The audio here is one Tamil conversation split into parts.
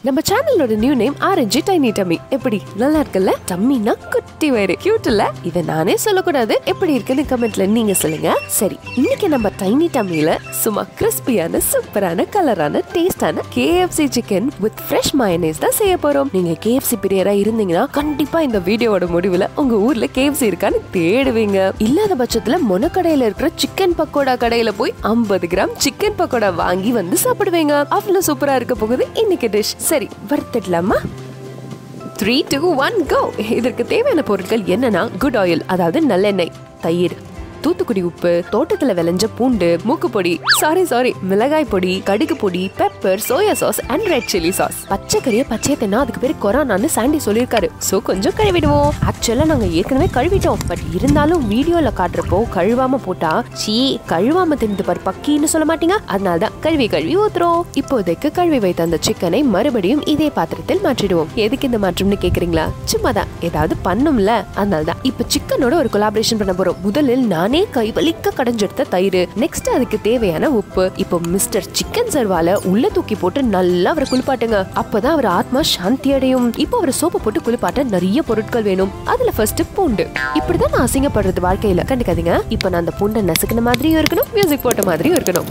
நம்ம சேனலோட new name orange tiny tummy எப்படி நல்லா இருக்குல்ல டம்மினா குட்டி வயிறு கியூட் இல்ல இதை நானே சொல்லக்கூடாது எப்படி இருக்குன்னு கமெண்ட்ல நீங்க சொல்லுங்க சரி இன்னைக்கு நம்ம டைனி டம்மியில சும்மா கிறிஸ்பியான சூப்பரான கலரான டேஸ்டான KFC chicken with fresh mayonnaise தான் செய்ய போறோம் நீங்க கேஎஃப்சி பிரியரா இருந்தீங்கன்னா கண்டிப்பா இந்த வீடியோவோட முடிவுல உங்க ஊர்ல கேஎஃப்சி இருக்கான்னு தேடுவீங்க இல்லாத பட்சத்துல மொனக்கடையில இருக்கிற சிக்கன் பக்கோடா கடையில போய் 50 கிராம் சிக்கன் பக்கோடா வாங்கி வந்து சாப்பிடுவீங்க அவ்வளவு சூப்பரா இருக்க போகுது இன்னைக்கு டிஷ் சரி வறுத்துடலாமா த்ரீ டூ ஒன் கோ இதற்கு தேவையான பொருட்கள் என்னன்னா குட் ஆயில் அதாவது நல்லெண்ணெய் தயிர் தூத்துக்குடி உப்பு தோட்டத்துல விளைஞ்ச பூண்டு மூக்குப்பொடி சாரி சாரி மிளகாய் பொடி கடுகு பொடி pepper soya sauce and red chilli sauce பச்சைக்கறியை பச்சையை தின்னா அதுக்கு பேர் கொரோனான்னு சாண்டி சொல்லியிருக்காரு சோ கொஞ்சம் கழுவிடுவோம் ஆக்சுவலா நாங்க ஏற்கனவே கழுவிட்டோம் பட் இருந்தாலும் வீடியோல காட்டுறப்போ கழுவாம போட்டா சீ கழுவாம தின்னு பாரு பக்கின்னு சொல்ல மாட்டீங்க அதனால தான் கழுவி கழுவி ஊத்துறோம் இப்போதைக்கு கழுவி வைத்த அந்த சிக்கனை மறுபடியும் இதே பாத்திரத்தில் மாற்றிடுவோம் எதுக்கு இந்த மாற்றம்னு கேக்குறீங்களா சும்மா தான் ஏதாவது பண்ணும்ல அதனால தான் இப்ப சிக்கனோட ஒரு கொலாபரேஷன் பண்ண போறோம் முதலில் நானே கைவலிக்க கடைஞ்செடுத்த தயிர் நெக்ஸ்ட் அதுக்கு தேவையான உப்பு இப்போ மிஸ்டர் சிக்கன் சர்வால உள்ள தூக்கி போட்டு நல்லா அவரை குளிப்பாட்டுங்க அப்பதான் அவர் ஆத்மா சாந்தி அடையும் இப்போ அவர் சோப்பு போட்டு குளிப்பாட்ட நிறைய பொருட்கள் வேணும் அதுல ஃபர்ஸ்ட் பூண்டு இப்படிதான் நான் அசிங்கப்படுறது வாழ்க்கையில கண்டுக்காதீங்க இப்போ நான் அந்த பூண்டை நசுக்கின மாதிரியும் இருக்கணும் மியூசிக் போட்ட மாதிரியும் இருக்கணும்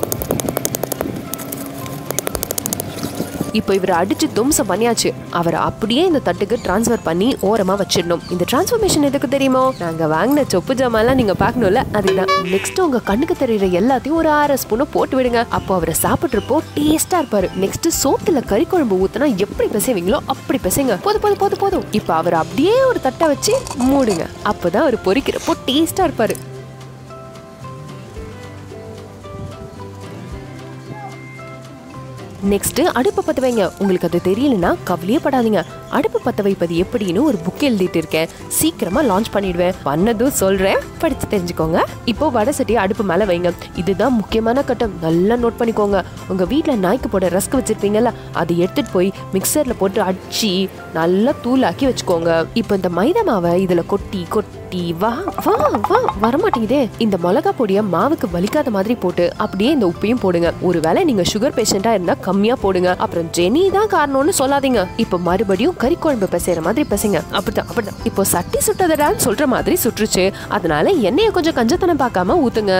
இப்போ இவரை அடிச்சு தும்சம் பண்ணியாச்சு அவரை அப்படியே இந்த தட்டுக்கு டிரான்ஸ்ஃபர் பண்ணி ஓரமா வச்சிடணும் இந்த டிரான்ஸ்ஃபர்மேஷன் எதுக்கு தெரியுமோ நாங்க வாங்கின சொப்பு ஜாமான்லாம் நீங்க பார்க்கணும்ல அதுதான் நெக்ஸ்ட் உங்க கண்ணுக்கு தெரியுற எல்லாத்தையும் ஒரு ஆறு ஸ்பூனை போட்டு விடுங்க அப்போ அவரை சாப்பிட்றப்போ டேஸ்டா இருப்பாரு நெக்ஸ்ட் சோத்துல கறி குழம்பு ஊத்துனா எப்படி பிசைவீங்களோ அப்படி பிசைங்க போதும் போதும் போதும் போதும் இப்போ அவர் அப்படியே ஒரு தட்டை வச்சு மூடுங்க அப்பதான் அவர் பொரிக்கிறப்போ டேஸ்டா இருப்பாரு நெக்ஸ்ட் அடுப்பு பத்த வைங்க உங்களுக்கு அது தெரியலனா கவலையே படாதீங்க அடுப்பு பத்த வைப்பது எப்படின்னு ஒரு புக் எழுதிட்டு இருக்கேன் சீக்கிரமா லான்ச் பண்ணிடுவேன் பண்ணதும் சொல்றேன் படிச்சு தெரிஞ்சுக்கோங்க இப்போ வடை சட்டியை அடுப்பு மேல வைங்க இதுதான் முக்கியமான கட்டம் நல்லா நோட் பண்ணிக்கோங்க உங்க வீட்ல நாய்க்கு போட ரஸ்க் வச்சிருப்பீங்கல்ல அதை எடுத்துட்டு போய் மிக்சர்ல போட்டு அடிச்சு நல்லா தூளாக்கி வச்சுக்கோங்க இப்போ இந்த மைதா மாவை இதுல கொட்டி கொட்டி வா வா வா வரமாட்டேங்குதே இந்த மிளகா பொடியை மாவுக்கு வலிக்காத மாதிரி போட்டு அப்படியே இந்த உப்பையும் போடுங்க ஒருவேளை நீங்க சுகர் பேஷண்டா இருந்தா கம்மியா போடுங்க அப்புறம் ஜெனி தான் காரணம்னு சொல்லாதீங்க இப்போ மறுபடியும் கறி குழம்பு பிசைற மாதிரி பிசைங்க அப்படிதான் அப்படிதான் இப்போ சட்டி சுட்டதடான்னு சொல்ற மாதிரி சுற்றுச்சு அதனால எண்ணெயை கொஞ்சம் கஞ்சத்தனம் பார்க்காம ஊத்துங்க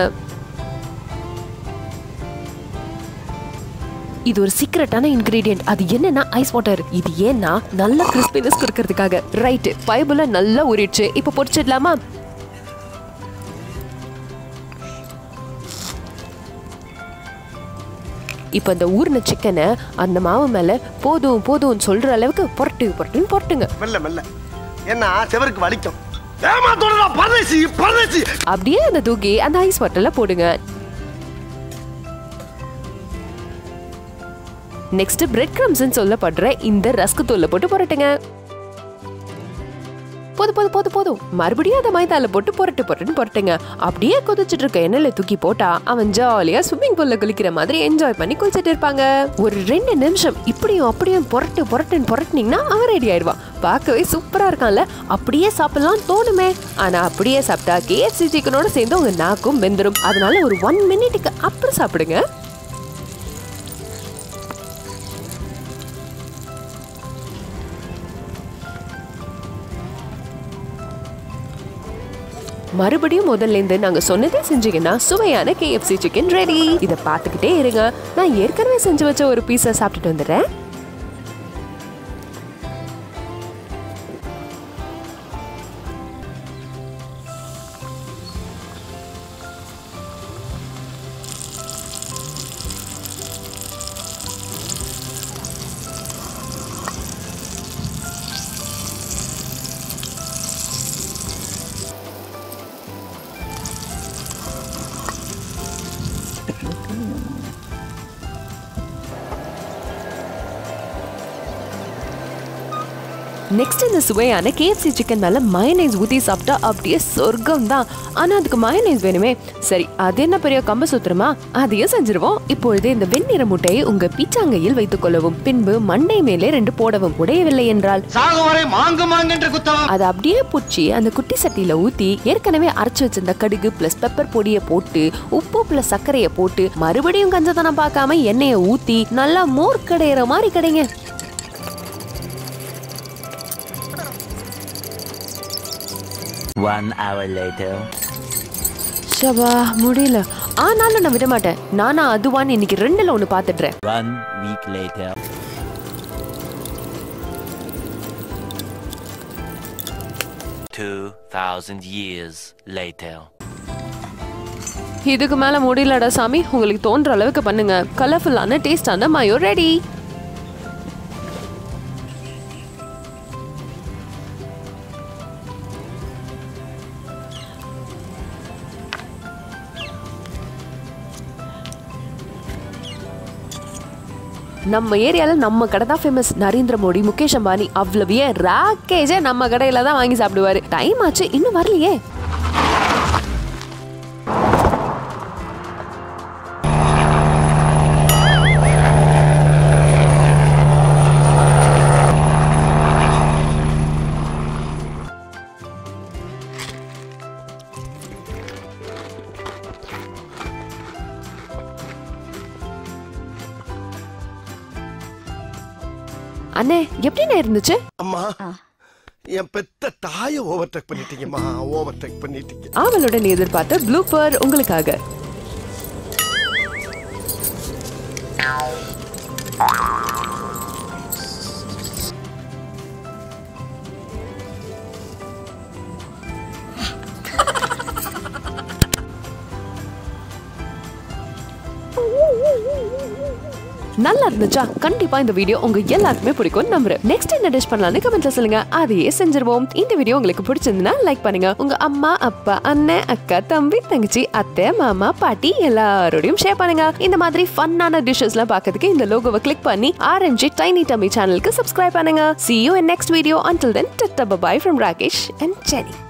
இது ஒரு சீக்ரெட்டான இன்கிரீடியன்ட் அது என்னன்னா ஐஸ் வாட்டர் இது ஏன்னா நல்ல கிறிஸ்பினஸ் கொடுக்கறதுக்காக ரைட் பைபிள நல்லா ஊறிடுச்சு இப்போ பொரிச்சிடலாமா இப்போ அந்த ஊறின சிக்கனை அந்த மாவு மேல போதும் போதும் சொல்ற அளவுக்கு புரட்டு புரட்டுன்னு புரட்டுங்க மெல்ல மெல்ல ஏன்னா செவருக்கு வலிக்கும் ஏமாத்தோடா பரதேசி பரதேசி அப்படியே அந்த தூக்கி அந்த ஐஸ் வாட்டர்ல போடுங்க நெக்ஸ்ட் பிரெட் கிரம்ஸ்னு சொல்லப்படுற இந்த ரஸ்க் தூள்ல போட்டு புரட்டுங்க போதும் போதும் போதும் போதும் மறுபடியும் அதை மைதால போட்டு புரட்டு புரட்டுன்னு புரட்டுங்க அப்படியே கொதிச்சிட்டு இருக்க எண்ணெயில தூக்கி போட்டா அவன் ஜாலியா ஸ்விம்மிங் பூல்ல குளிக்கிற மாதிரி என்ஜாய் பண்ணி குளிச்சிட்டு இருப்பாங்க ஒரு ரெண்டு நிமிஷம் இப்படியும் அப்படியும் புரட்டு புரட்டுன்னு புரட்டுனீங்கன்னா அவன் ரெடி ஆயிடுவான் பார்க்கவே சூப்பரா இருக்கான்ல அப்படியே சாப்பிடலாம் தோணுமே ஆனா அப்படியே சாப்பிட்டா கேஎஃப்சி சிக்கனோட சேர்ந்து உங்க நாக்கும் வெந்துரும் அதனால ஒரு ஒன் மினிட்டுக்கு அப்புறம் சாப்பிடுங்க மறுபடியும் முதல்ல இருந்து நாங்க சொன்னதே செஞ்சீங்கன்னா சுவையான கேஎஃப்சி சிக்கன் ரெடி இத பார்த்துக்கிட்டே இருங்க நான் ஏற்கனவே செஞ்சு வச்ச ஒரு பீஸை சாப்பிட்டுட்டு வந்துடுறேன் நெக்ஸ்ட் இந்த சுவையான கேஎஃப்சி சிக்கன் மேல மயனைஸ் ஊத்தி சாப்பிட்டா அப்படியே சொர்க்கம் தான் ஆனா அதுக்கு மயனைஸ் வேணுமே சரி அது என்ன பெரிய கம்ப சுத்திரமா அதையும் செஞ்சிருவோம் இப்பொழுது இந்த வெண்ணிற முட்டையை உங்க பீச்சாங்கையில் வைத்துக் கொள்ளவும் பின்பு மண்டை மேலே ரெண்டு போடவும் உடையவில்லை என்றால் சாகும் வரை மாங்கு மாங்கென்று குத்தவும் அதை அப்படியே புடிச்சு அந்த குட்டி சட்டியில ஊத்தி ஏற்கனவே அரைச்சு வச்சிருந்த கடுகு பிளஸ் பெப்பர் பொடியை போட்டு உப்பு பிளஸ் சர்க்கரையை போட்டு மறுபடியும் கஞ்சத்தனம் பார்க்காம எண்ணெயை ஊத்தி நல்லா மோர் கடையிற மாதிரி கடைங்க One hour later. ஷபா முடியல ஆனாலும் நான் விட மாட்டேன் நானா அதுவான்னு இன்னைக்கு ரெண்டுல ஒண்ணு பாத்துடுறேன் One week later. Two thousand years later. இதுக்கு மேல முடியலடா சாமி உங்களுக்கு தோன்ற அளவுக்கு பண்ணுங்க கலர்ஃபுல்லான டேஸ்டான மயோ ரெடி நம்ம ஏரியால நம்ம கடை தான் ஃபேமஸ் நரேந்திர மோடி முகேஷ் அம்பானி அவ்வளவு ஏன் ராக்கேஜே நம்ம கடையில தான் வாங்கி சாப்பிடுவாரு டைம் ஆச்சு இன்னும் வரலையே அண்ணே எப்படிண்ணே இருந்துச்சு அம்மா என் பெத்த தாயை ஓவர்டேக் பண்ணிட்டீங்கம்மா ஓவர்டேக் பண்ணிட்டீங்க ஆவலுடன் எதிர்பார்த்த ப்ளூப்பர் உங்களுக்காக நல்லா இருந்துச்சா கண்டிப்பா இந்த வீடியோ உங்க எல்லாருக்குமே பிடிக்கும் நம்புறேன் நெக்ஸ்ட் என்ன டிஷ் பண்ணலாம்னு கமெண்ட்ல சொல்லுங்க அதையே செஞ்சிருவோம் இந்த வீடியோ உங்களுக்கு பிடிச்சிருந்தா லைக் பண்ணுங்க உங்க அம்மா அப்பா அண்ணன் அக்கா தம்பி தங்கச்சி அத்தை மாமா பாட்டி எல்லாரோடையும் ஷேர் பண்ணுங்க இந்த மாதிரி ஃபன்னான டிஷ்ஷஸ்லாம் பார்க்கறதுக்கு இந்த லோகோவை கிளிக் பண்ணி ஆர்என்ஜி டைனி டம்மி சேனலுக்கு சப்ஸ்கிரைப் பண்ணுங்க see you in next video until then tata bye bye from rakesh and jenny